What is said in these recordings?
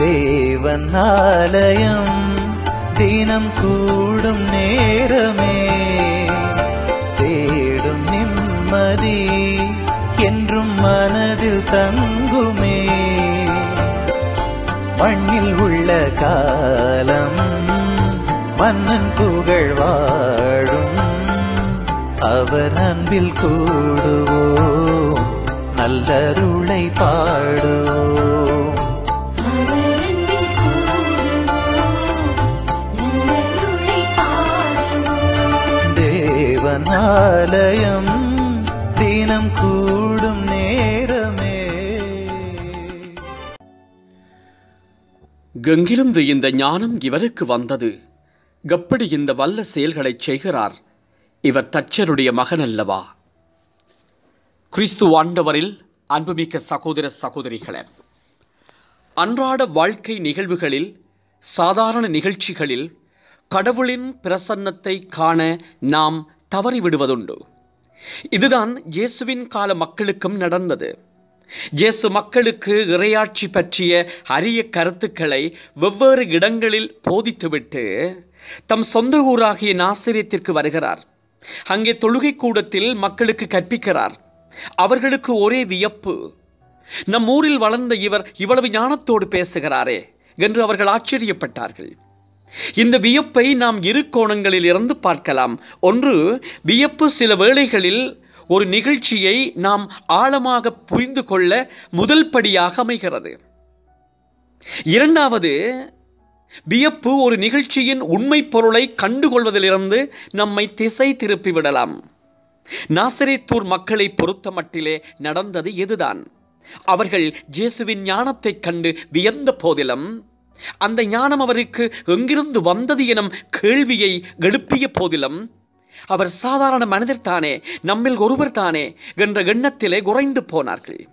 தேவன் ஆலயம் தினம் கூடும் நேரமே தேடும் நிம்மதி என்றும் மனதில் தங்குமே மண்ணில் உள்ள காலம் மன்னன் புகழ் வாழும் அவர் அன்பில் கூடுவோம் நல்லருளை பாடுவோம் அவரன்பில் கூடுவோம் நல்லருளை பாடுவோம் தேவன் ஆலயம் தினம் கூடும் நேரமே எங்கிருந்து இந்த ஞானம் இவருக்கு வந்தது எப்படி இந்த வல்ல செயல்களைச் செய்கிறார் இவர் தச்சருடைய மகன் அல்லவா கிறிஸ்து ஆண்டவரில் அன்புமிக்க சகோதர சகோதரிகளே அன்றாட வாழ்க்கை நிகழ்வுகளில் சாதாரண நிகழ்ச்சிகளில் கடவுளின் பிரசன்னத்தை காண நாம் தவறிவிடுவதுண்டு இதுதான் இயேசுவின் கால மக்களுக்கும் நடந்தது இயேசு மக்களுக்கு இறையாட்சி பற்றிய அரிய கருத்துக்களை வெவ்வேறு இடங்களில் போதித்துவிட்டு தம் சொந்த ஊராகிய நாசிரியத்திற்கு வருகிறார் அங்கே தொழுகை கூடத்தில் மக்களுக்கு கற்பிக்கிறார் அவர்களுக்கு ஒரே வியப்பு நம் ஊரில் வளர்ந்த இவர் இவ்வளவு ஞானத்தோடு பேசுகிறாரே என்று அவர்கள் ஆச்சரியப்பட்டார்கள் இந்த வியப்பை நாம் இரு கோணங்களில் இருந்து பார்க்கலாம் ஒன்று வியப்பு சில வேளைகளில் ஒரு நிகழ்ச்சியை நாம் ஆழமாக புரிந்து கொள்ள முதல் படியாக அமைகிறது இரண்டாவது வியப்பு ஒரு நிகழ்ச்சியின் உண்மை பொருளை கண்டுகொள்வதிலிருந்து நம்மை திசை திருப்பி விடலாம் நாசரேத்தூர் மக்களை பொறுத்தமட்டிலே நடந்தது இதுதான் அவர்கள் இயேசுவின் ஞானத்தைக் கண்டு வியந்த போதிலும் அந்த ஞானம் அவருக்கு எங்கிருந்து வந்தது எனும் கேள்வியை எழுப்பிய போதிலும் அவர் சாதாரண மனிதர் தானே நம்மில் ஒருவர் தானே என்ற எண்ணத்திலே குறைந்து போனார்கள்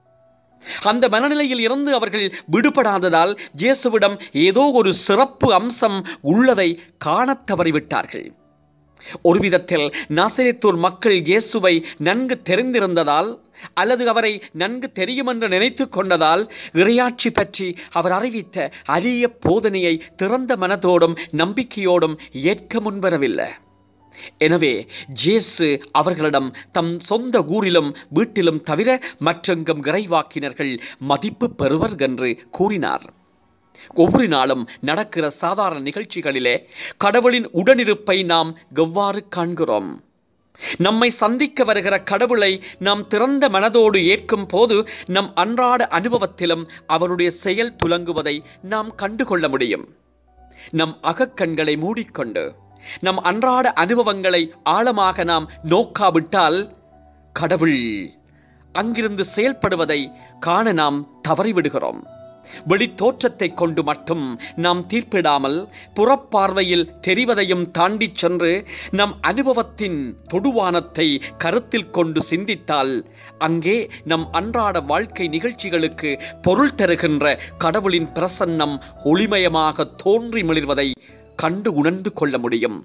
அந்த மனநிலையில் இருந்து அவர்கள் விடுபடாததால் இயேசுவிடம் ஏதோ ஒரு சிறப்பு அம்சம் உள்ளதை காணத் தவறிவிட்டார்கள் ஒரு விதத்தில் நாசரேத்தூர் மக்கள் இயேசுவை நன்கு தெரிந்திருந்ததால் அல்லது அவரை நன்கு தெரியுமென்று நினைத்து கொண்டதால் இறையாட்சி பற்றி அவர் அறிவித்த அரிய போதனையை திறந்த மனதோடும் நம்பிக்கையோடும் ஏற்க முன்வரவில்லை எனவே ஜேசு அவர்களிடம் தம் சொந்த ஊரிலும் வீட்டிலும் தவிர மற்றெங்கும் இறைவாக்கினர்கள் மதிப்பு பெறுவர் என்று கூறினார் ஒவ்வொரு நாளும் நடக்கிற சாதாரண நிகழ்ச்சிகளிலே கடவுளின் உடனிருப்பை நாம் எவ்வாறு காண்கிறோம் நம்மை சந்திக்க வருகிற கடவுளை நாம் திறந்த மனதோடு ஏற்கும் போது நம் அன்றாட அனுபவத்திலும் அவருடைய செயல் துலங்குவதை நாம் கண்டுகொள்ள முடியும் நம் அகக்கண்களை மூடிக்கொண்டு நம் அன்றாட அனுபவங்களை ஆழமாக நாம் நோக்காவிட்டால் கடவுள் அங்கிருந்து செயல்படுவதை காண நாம் தவறிவிடுகிறோம் வெளித்தோற்றத்தை கொண்டு மட்டும் நாம் தீர்ப்பிடாமல் புறப்பார்வையில் தெரிவதையும் தாண்டிச் சென்று நம் அனுபவத்தின் தொடுவானத்தை கருத்தில் கொண்டு சிந்தித்தால் அங்கே நம் அன்றாட வாழ்க்கை நிகழ்ச்சிகளுக்கு பொருள் தருகின்ற கடவுளின் பிரசன்னம் ஒளிமயமாக தோன்றி மிளிர்வதை கண்டு உணர்ந்து கொள்ள முடியும்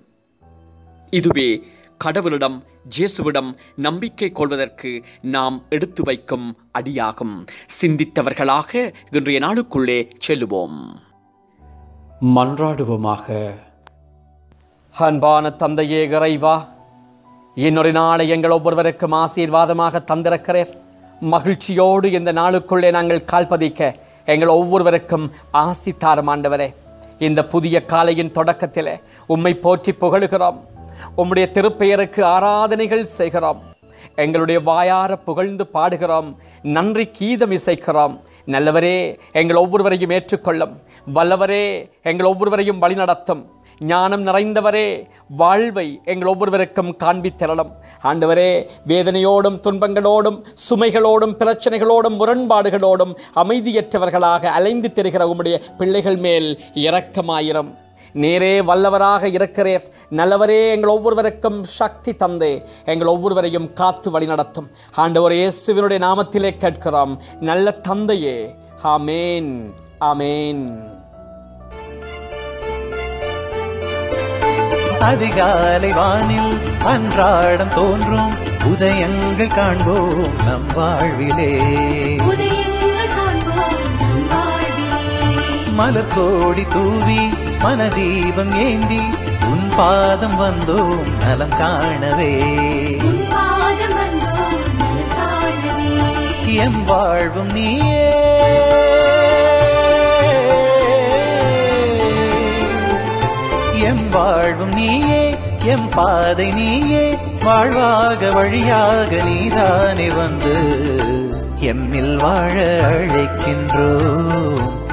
இதுவே கடவுளிடம் இயேசுவிடம் நம்பிக்கை கொள்வதற்கு நாம் எடுத்து வைக்கும் அடியாகும் சிந்தித்தவர்களாக இன்றைய நாளுக்குள்ளே செல்லுவோம் மன்றாடுவோமாக அன்பான தந்தையே இறைவா இன்னொரு நாளை எங்கள் ஒவ்வொருவருக்கும் ஆசீர்வாதமாக தந்திருக்கிறேன் மகிழ்ச்சியோடு இந்த நாளுக்குள்ளே நாங்கள் கால்பதிக்க எங்கள் ஒவ்வொருவருக்கும் ஆசி தாரும் ஆண்டவரே இந்த புதிய காலையின் தொடக்கத்திலே உம்மை போற்றி புகழுகிறோம் உம்முடைய திருப்பெயருக்கு ஆராதனைகள் செய்கிறோம் எங்களுடைய வாயார புகழ்ந்து பாடுகிறோம் நன்றி கீதம் இசைக்கிறோம் நல்லவரே எங்கள் ஒவ்வொருவரையும் ஏற்றுக்கொள்ளும் வல்லவரே எங்கள் ஒவ்வொருவரையும் வழிநடத்தும் ஞானம் நிறைந்தவரே வாழ்வை எங்கள் ஒவ்வொருவருக்கும் காண்பித்தரலும் ஆண்டவரே வேதனையோடும் துன்பங்களோடும் சுமைகளோடும் பிரச்சனைகளோடும் முரண்பாடுகளோடும் அமைதியற்றவர்களாக அலைந்து திரிகிற உம்முடைய பிள்ளைகள் மேல் இரக்கமாயிரம் நேரே வல்லவராக இருக்கிறேர் நல்லவரே எங்கள் ஒவ்வொருவருக்கும் சக்தி தந்தே எங்கள் ஒவ்வொருவரையும் காத்து வழிநடத்தும் ஆண்டவர் இயேசுவினுடைய நாமத்திலே கேட்கிறோம் நல்ல தந்தையே ஆமேன் ஆமேன் அதிகாலை வானில் அன்றாடம் தோன்றும் உதயங்கள் காண்போம் நம் வாழ்விலே உதயங்கள் காண்போம் நம் வாழ்விலே மலர் கோடி தூவி மனதீபம் ஏந்தி உன் பாதம் வந்தோம் நலம் காணவே உன் பாதம் வந்தோம் நலம் காணவே. எம் வாழ்வும் நீயே எம் வாழ்வும் நீயே எம் பாதை நீயே வாழ்வாக வழியாக நீதானே வந்து எம்மில் வாழ அழைக்கின்றோம்